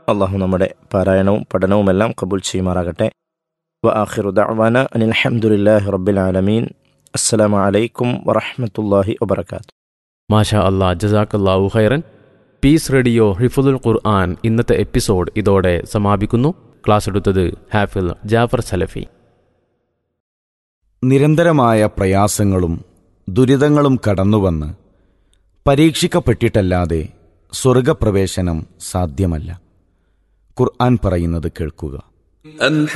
അള്ളാഹു നമ്മുടെ പാരായണവും പഠനവുമെല്ലാം കബൂൽ ചെയ്യുമാറാകട്ടെ വ ആഖിറു ദഅ്വാന അനിൽ ഹംദുലില്ലാഹി റബ്ബിൽ ആലമീൻ അസ്സലാമു അലൈക്കും വറഹ്മത്തുള്ളാഹി വബറകാതുഹു മാഷാ അല്ലാ ജസാക്കല്ലാഹു ഖൈറൻ പീസ് റേഡിയോ ഹിഫുദുൽ ഖുർആൻ ഇന്നത്തെ എപ്പിസോഡ് ഇതോടെ സമാപിക്കുന്നു ക്ലാസ് എടുത്തത് ഹാഫിൽ ജാഫർ സലഫി നിരന്തരമായ പ്രയാസങ്ങളും ദുരിതങ്ങളും കടന്നുവന്ന് പരീക്ഷിക്കപ്പെട്ടിട്ടല്ലാതെ സ്വർഗപ്രവേശനം സാധ്യമല്ല ഖുർആൻ പറയുന്നത് കേൾക്കുക أم